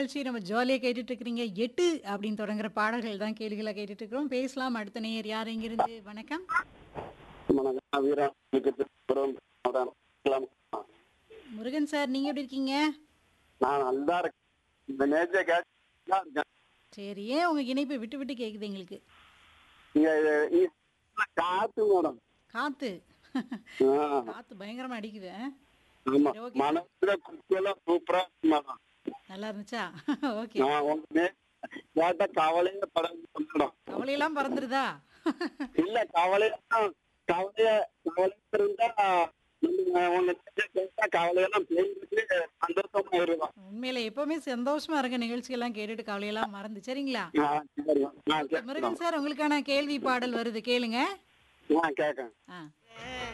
நிகழ்ச்சி நம்ம ஜாலியா கேட்டுட்டு இருக்கிறீங்க. 8 அப்படின்னு தொடங்குற பாடல்கள் தான் கேள்விகளா கேட்டுட்டு இருக்கிறோம். பேசலாம் அடுத்த நேயர் யார் எங்கிருந்து? வணக்கம். வணக்கம் வீரன் திருப்புரம் முருகன் சார் நீங்க எப்படி இருக்கீங்க? நான் நல்லா இருக்கேன் இந்த நேச்சை கேட்டா இருக்கேன் சரி. ஏன் உங்க இணைப்பு விட்டு விட்டு கேக்குது எங்களுக்கு? இங்க இங்க காத்து மேடம் காத்து. ஆ, காத்து பயங்கரமா அடிக்குது. ஆ? ஆமா சரி, ஓகே. மனசுல குட்டியெல்லாம் சூப்பரா இருக்கு மேடம் நல்லா இருந்துச்சா? ஓகே. நான் உங்க நே- கேட்ட கவலையே படம் மேடம் கவலையெல்லாம் பறந்துருதா? இல்ல கவலையெல்லாம் கவலைய கவலை இருந்தா நம்ம உங்க நேச்சை கேட்டா கவலையெல்லாம் பேருக்கு சந்தோஷமா இருக்கும் உண்மையில எப்பவுமே சந்தோஷமா இருக்க நிகழ்ச்சியெல்லாம் கேட்டுட்டு கவலையெல்லாம் மறந்து சரிங்களா? ஆ, சரி நான் முருகன் சார் உங்களுக்கான கேள்வி பாடல் வருது கேளுங்க. நான் கேட்கேன் ஆ.